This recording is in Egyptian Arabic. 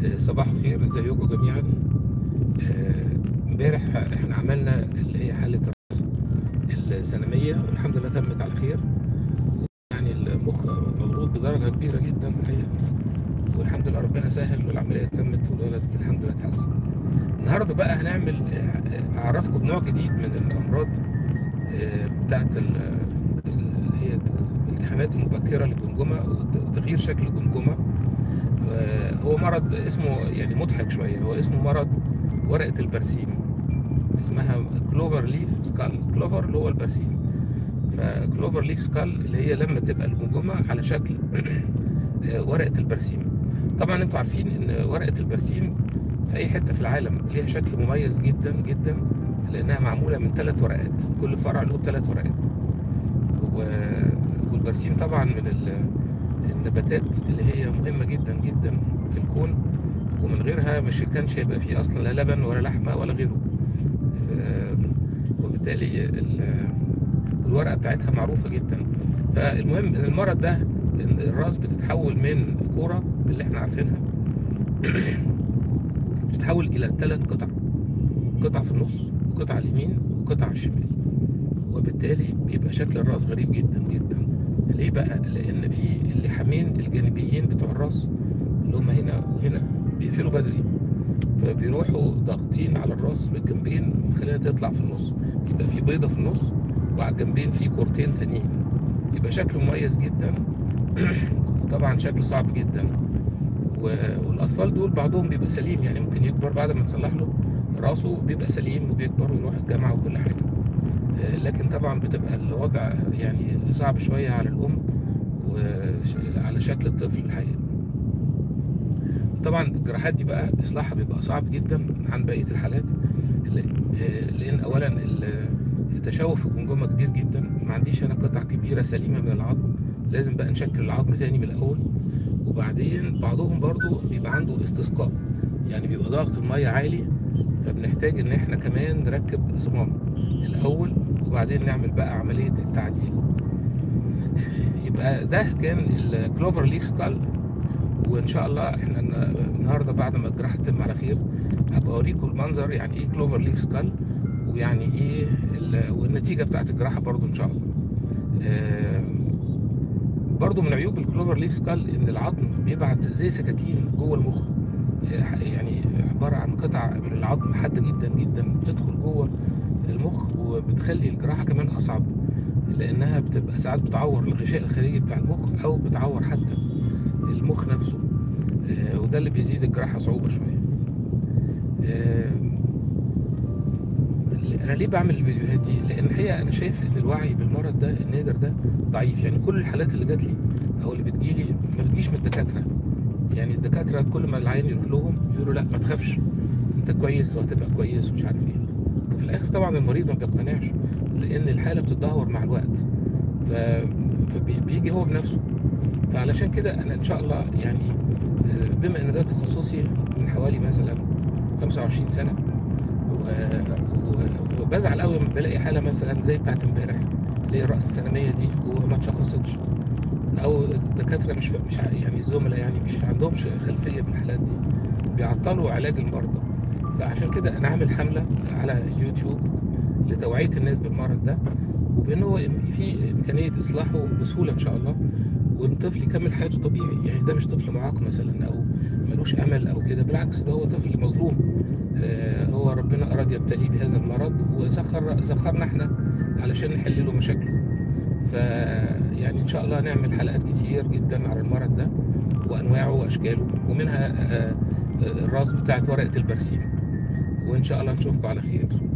صباح الخير ازيكم جميعا آه، امبارح احنا عملنا اللي هي حالة الرأس السنمية والحمد لله تمت على خير يعني المخ مضغوط بدرجة كبيرة جدا الحقيقة والحمد لله ربنا سهل والعملية تمت والولد الحمد لله اتحسن النهارده بقى هنعمل آه، اعرفكم بنوع جديد من الامراض آه، بتاعت ال- ال- اللي هي الالتحامات المبكرة للجمجمة وتغيير شكل الجمجمة آه، هو مرض اسمه يعني مضحك شويه هو اسمه مرض ورقه البرسيم اسمها كلوفر ليف سكال كلوفر اللي هو البرسيم فكلوفر ليف سكال اللي هي لما تبقى الجمجمه على شكل آه، ورقه البرسيم طبعا انتوا عارفين ان ورقه البرسيم في اي حته في العالم ليها شكل مميز جدا جدا لانها معموله من ثلاث ورقات كل فرع له ثلاث ورقات و- والبرسيم طبعا من ال- النباتات اللي هي مهمة جدا جدا في الكون ومن غيرها مش كانش هيبقى فيه اصلا لا لبن ولا لحمة ولا غيره آه، وبالتالي ال- الورقة بتاعتها معروفة جدا فالمهم ان المرض ده إن الراس بتتحول من كورة اللي احنا عارفينها بتتحول الى ثلاث قطع قطعة في النص وقطعة على اليمين وقطعة على الشمال وبالتالي بيبقى شكل الراس غريب جدا جدا ليه بقى؟ لأن في اللحامين الجانبيين بتوع الراس اللي هم هنا وهنا بيقفلوا بدري فبيروحوا ضاغطين على الراس من الجنبين مخليها تطلع في النص يبقى في بيضة في النص وعلى الجنبين في كورتين تانيين يبقى شكله مميز جدا وطبعا شكله صعب جدا و- والأطفال دول بعضهم بيبقى سليم يعني ممكن يكبر بعد ما تصلح له راسه بيبقى سليم وبيكبر ويروح الجامعة وكل حاجة آه، لكن طبعا بتبقى الوضع يعني صعب شوية على الأم وعلى شكل الطفل الحقيقة طبعا الجراحات دي بقى إصلاحها بيبقى صعب جدا عن بقية الحالات ل- آه، لأن أولا ال- التشوه في الجمجمة كبير جدا ما عنديش أنا قطع كبيرة سليمة من العظم لازم بقى نشكل العظم تاني من الأول وبعدين بعضهم برضو بيبقى عنده استسقاء يعني بيبقى ضغط المية عالي فبنحتاج ان احنا كمان نركب صمام الاول وبعدين نعمل بقى عمليه التعديل يبقى ده كان الكلوفر ليف سكال وان شاء الله احنا الن- النهارده بعد ما الجراحه تتم على خير هبقى اوريكم المنظر يعني ايه كلوفر ليف سكال ويعني ايه ال- والنتيجه بتاعت الجراحه برضو ان شاء الله آه، برضو من عيوب الكلوفر ليف سكال ان العظم بيبعت زي سكاكين جوه المخ آه، يعني عباره عن قطع من العظم حاده جدا جدا بتدخل جوه المخ وبتخلي الجراحه كمان اصعب لانها بتبقى ساعات بتعور الغشاء الخارجي بتاع المخ او بتعور حتى المخ نفسه آه، وده اللي بيزيد الجراحه صعوبه شويه آه، انا ليه بعمل الفيديوهات دي لان الحقيقه انا شايف ان الوعي بالمرض ده النادر ده ضعيف يعني كل الحالات اللي جات لي او اللي بتجيلي ما بتجيش من الدكاتره يعني الدكاتره كل ما العيان يروح لهم يقولوا لا ما تخافش انت كويس وهتبقى كويس ومش عارف ايه وفي الاخر طبعا المريض ما بيقتنعش لان الحاله بتتدهور مع الوقت ف... فبيجي هو بنفسه فعلشان كده انا ان شاء الله يعني آه، بما ان ده تخصصي من حوالي مثلا 25 سنه و... و... وبزعل قوي لما بلاقي حاله مثلا زي بتاعت امبارح اللي هي الراس السنميه دي وما اتشخصتش او الدكاتره مش مش ع- يعني الزملاء يعني مش عندهمش خلفيه بالحالات دي بيعطلوا علاج المرضى فعشان كده انا عامل حمله على يوتيوب لتوعيه الناس بالمرض ده وبان هو في امكانيه اصلاحه بسهوله ان شاء الله والطفل يكمل حياته طبيعي يعني ده مش طفل معاق مثلا او ملوش امل او كده بالعكس ده هو طفل مظلوم آه، هو ربنا اراد يبتليه بهذا المرض وسخر سخرنا احنا علشان نحل له مشاكله ف يعني ان شاء الله نعمل حلقات كتير جدا على المرض ده وانواعه واشكاله ومنها آه، آه، الراس بتاعت ورقه البرسيم وان شاء الله نشوفكم على خير